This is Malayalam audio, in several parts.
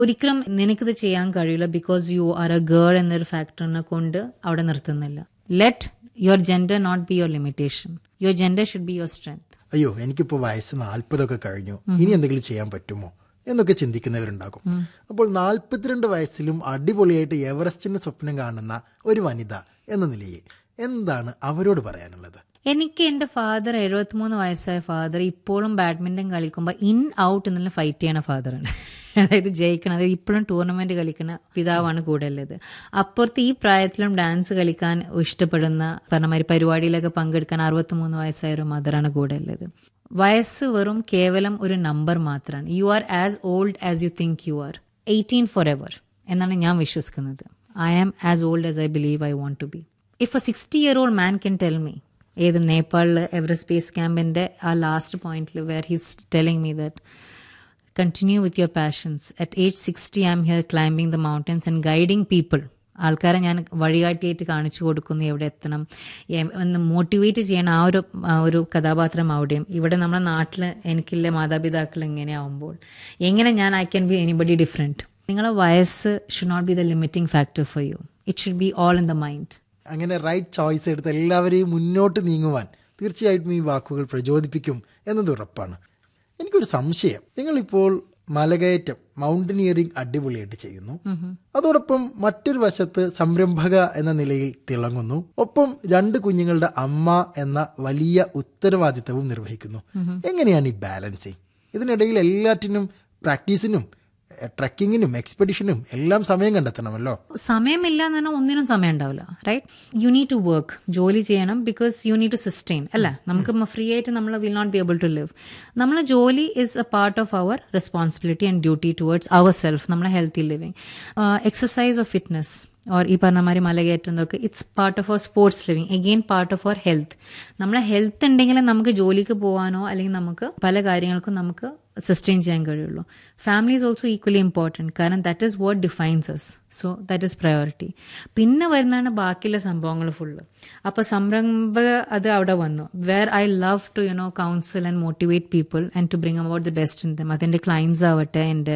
ഒരിക്കലും നിനക്കിത് ചെയ്യാൻ കഴിയില്ല because you are a girl എന്നൊരു ഫാക്ടറിനെ കൊണ്ട് അവിടെ നിർത്തുന്നില്ല let your gender not be your limitation your gender should be your strength അയ്യോ എനിക്കിപ്പോൾ വയസ്സ് നാൽപ്പതൊക്കെ കഴിഞ്ഞു ഇനി എന്തെങ്കിലും ചെയ്യാൻ പറ്റുമോ എന്നൊക്കെ ചിന്തിക്കുന്നവരുണ്ടാകും അപ്പോൾ നാൽപ്പത്തിരണ്ട് വയസ്സിലും അടിപൊളിയായിട്ട് എവറസ്റ്റിന്റെ സ്വപ്നം കാണുന്ന ഒരു വനിത എന്ന നിലയിൽ എന്താണ് അവരോട് പറയാനുള്ളത് എനിക്ക് എൻ്റെ ഫാദർ എഴുപത്തിമൂന്ന് വയസ്സായ ഫാദർ ഇപ്പോഴും ബാഡ്മിൻ്റൺ കളിക്കുമ്പോൾ ഇൻ ഔട്ട് എന്നുള്ള ഫൈറ്റ് ചെയ്യണ ഫാദറാണ് അതായത് ജയിക്കണം അതായത് ഇപ്പോഴും ടൂർണമെന്റ് കളിക്കുന്ന പിതാവാണ് കൂടെ ഉള്ളത് അപ്പുറത്ത് ഈ പ്രായത്തിലും ഡാൻസ് കളിക്കാൻ ഇഷ്ടപ്പെടുന്ന പറഞ്ഞ മാതിരി പരിപാടിയിലൊക്കെ പങ്കെടുക്കാൻ അറുപത്തിമൂന്ന് വയസ്സായ ഒരു മദറാണ് കൂടെ ഉള്ളത് വയസ്സ് വെറും കേവലം ഒരു നമ്പർ മാത്രമാണ് you are as old as you think you are eighteen forever എന്നാണ് ഞാൻ വിശ്വസിക്കുന്നത് I am as old as I believe I want to be if a sixty year old man can tell me ഏത് നേപ്പാളിൽ എവറസ്റ്റ് സ്പേസ് ക്യാമ്പിൻ്റെ ആ ലാസ്റ്റ് പോയിന്റിൽ where he's telling me that continue with your passions at age sixty I'm here climbing the mountains and guiding people ആൾക്കാരെ ഞാൻ വഴികാട്ടിയായിട്ട് കാണിച്ചു കൊടുക്കുന്നു എവിടെ എത്തണം എം- എന്ന് മോട്ടിവേറ്റ് ചെയ്യണ ആ ഒരു ആ ഒരു കഥാപാത്രം അവിടെയും ഇവിടെ നമ്മുടെ നാട്ടിൽ എനിക്കില്ല മാതാപിതാക്കൾ ഇങ്ങനെ ആവുമ്പോൾ എങ്ങനെ ഞാൻ I can be anybody different നിങ്ങളെ വയസ്സ് should not be the limiting factor for you it should be all in the mind അങ്ങനെ റൈറ്റ് ചോയ്സ് എടുത്ത് എല്ലാവരെയും മുന്നോട്ട് നീങ്ങുവാൻ തീർച്ചയായിട്ടും ഈ വാക്കുകൾ പ്രചോദിപ്പിക്കും എന്നത് ഉറപ്പാണ് എനിക്കൊരു സംശയം നിങ്ങളിപ്പോൾ മലകയറ്റം മൗണ്ടനിയറിംഗ് അടിപൊളിയായിട്ട് ചെയ്യുന്നു അതോടൊപ്പം മറ്റൊരു വശത്ത് സംരംഭക എന്ന നിലയിൽ തിളങ്ങുന്നു ഒപ്പം രണ്ട് കുഞ്ഞുങ്ങളുടെ അമ്മ എന്ന വലിയ ഉത്തരവാദിത്തവും നിർവഹിക്കുന്നു എങ്ങനെയാണ് ഈ ബാലൻസിങ് ഇതിനിടയിൽ എല്ലാറ്റിനും പ്രാക്ടീസിനും ട്രക്കിങ്ങിനും എക്സ്പെഡിഷനും എല്ലാം സമയം കണ്ടെത്തണമല്ലോ സമയമില്ല എന്ന് പറഞ്ഞാൽ ഒന്നിനും സമയം ഉണ്ടാവില്ല right you need to work ജോലി ചെയ്യണം because you need to sustain അല്ല നമുക്ക് ഫ്രീ ആയിട്ട് നമ്മൾ will not be able to live നമ്മളെ ജോലി is a part of our responsibility and duty towards our self നമ്മളെ healthy living exercise of fitness or ഈ പറഞ്ഞ മാതിരി മലകയറ്റുന്നതൊക്കെ it's part of our sports living again part of our health നമ്മളെ ഹെൽത്ത് ഉണ്ടെങ്കിൽ നമുക്ക് ജോലിക്ക് പോകാനോ അല്ലെങ്കിൽ നമുക്ക് പല കാര്യങ്ങൾക്കും നമുക്ക് സസ്റ്റെയിൻ ചെയ്യാൻ കഴിയുള്ളൂ family is also equally important കാരണം that is what defines us so that is priority പിന്നെ വരുന്നതാണ് ബാക്കിയുള്ള സംഭവങ്ങൾ ഫുള്ള് അപ്പോൾ സംരംഭക അത് അവിടെ വന്നു where I love to you know counsel and motivate people and to bring about the best in them അതെൻ്റെ ക്ലയൻസ് ആവട്ടെ എൻ്റെ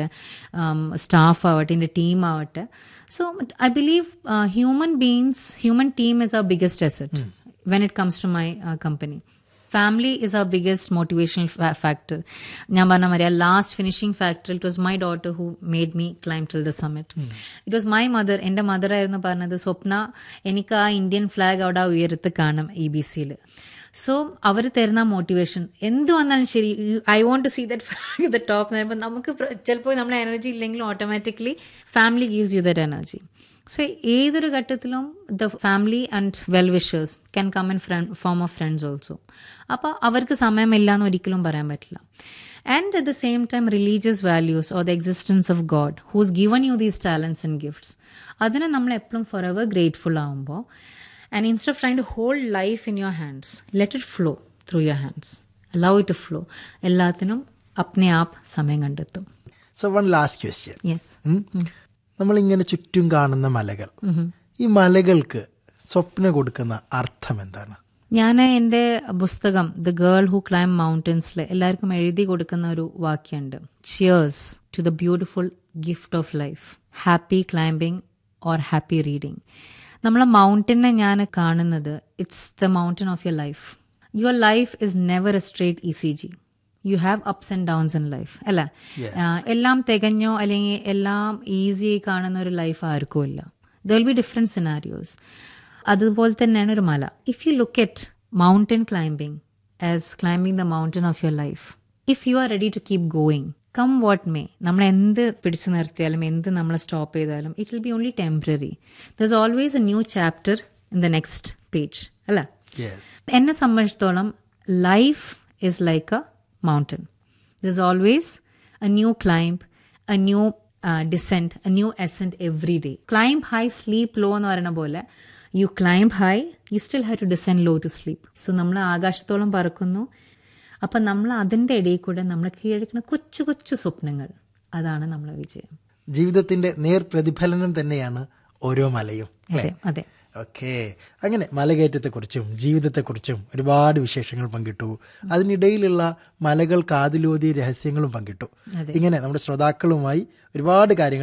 സ്റ്റാഫ് ആവട്ടെ എൻ്റെ ടീം ആവട്ടെ so I believe human beings human team is our biggest asset when it comes to my company family is our biggest motivational factor ഞാൻ പറഞ്ഞ മാതിരി ആ last finishing factor it was my daughter who made me climb till the summit it was my mother എൻ്റെ മദറായിരുന്നു പറഞ്ഞത് സ്വപ്ന എനിക്ക് ആ ഇന്ത്യൻ ഫ്ലാഗ് അവിടെ ആ ഉയരത്ത് കാണും ഇ ബി സിയിൽ സോ അവർ തരുന്ന മോട്ടിവേഷൻ എന്ത് വന്നാലും ശരി I want to see that flag the top എന്ന് പറയുമ്പോൾ നമുക്ക് ചിലപ്പോൾ നമ്മുടെ എനർജി ഇല്ലെങ്കിലും automatically family gives you that energy so ഏതൊരു ഘട്ടത്തിലും the family and well wishers can come in front form of friends also അപ്പോൾ അവർക്ക് സമയമില്ല എന്ന് ഒരിക്കലും പറയാൻ പറ്റില്ല and at the same time religious values or the existence of God whose given you these talents and gifts അതിന് നമ്മൾ എപ്പോഴും ഫോർ എവർ ഗ്രേറ്റ്ഫുൾ ആകുമ്പോൾ and instead of trying to hold life in your hands let it flow through your hands love it flow എല്ലാത്തിനും അപ്നെ ആപ്പ് സമയം കണ്ടെത്തും so one last question yes നമ്മളിങ്ങനെ ചുറ്റും കാണുന്ന മലകൾ ഈ മലകൾക്ക് സ്വപ്നം കൊടുക്കുന്ന അർത്ഥം എന്താണ് ഞാൻ എൻ്റെ പുസ്തകം ദ ഗേൾ ഹു ക്ലൈം മൗണ്ടൻസിൽ എല്ലാവർക്കും എഴുതി കൊടുക്കുന്ന ഒരു വാക്യമുണ്ട് cheers to the beautiful gift of life happy climbing or happy reading നമ്മളെ മൗണ്ടനെ ഞാൻ കാണുന്നത് it's the mountain of your life your life is never a straight E C G you have ups and downs in life അല്ല എല്ലാം തികഞ്ഞോ അല്ലെങ്കിൽ എല്ലാം ഈസി കാണുന്ന ഒരു ലൈഫ് ആർക്കും ഇല്ല there will be different scenarios അതുപോലെ തന്നെയാണ് ഒരു മല if you look at mountain climbing as climbing the mountain of your life if you are ready to keep going come what may നമ്മൾ എന്ത് പിടിച്ചു നിർത്തിയാലും എന്ത് നമ്മൾ സ്റ്റോപ്പ് ചെയ്താലും it will be only temporary there is always a new chapter in the next page അല്ല എന്നെ സംബന്ധിച്ചിടത്തോളം life is like a mountain. There's always a new climb, a new uh, descent, a new ascent every day. Climb high, sleep low എന്ന് പറയുന്ന പോലെ you climb high you still have to descend low to sleep so നമ്മൾ ആകാശത്തോളം പറക്കുന്നു അപ്പം നമ്മൾ അതിൻ്റെ ഇടയിൽ കൂടെ നമ്മൾ കീഴടക്കുന്ന കൊച്ചു കൊച്ചു സ്വപ്നങ്ങൾ അതാണ് നമ്മളെ വിജയം ജീവിതത്തിന്റെ നേർ പ്രതിഫലനം തന്നെയാണ് ഓരോ മലയും അതെ അതെ ഓക്കെ അങ്ങനെ മലകയറ്റത്തെക്കുറിച്ചും ജീവിതത്തെക്കുറിച്ചും ഒരുപാട് വിശേഷങ്ങൾ പങ്കിട്ടു അതിനിടയിലുള്ള മലകൾ കാതിലോതിയ രഹസ്യങ്ങളും പങ്കിട്ടു ഇങ്ങനെ നമ്മുടെ ശ്രോതാക്കളുമായി ഒരുപാട് കാര്യങ്ങൾ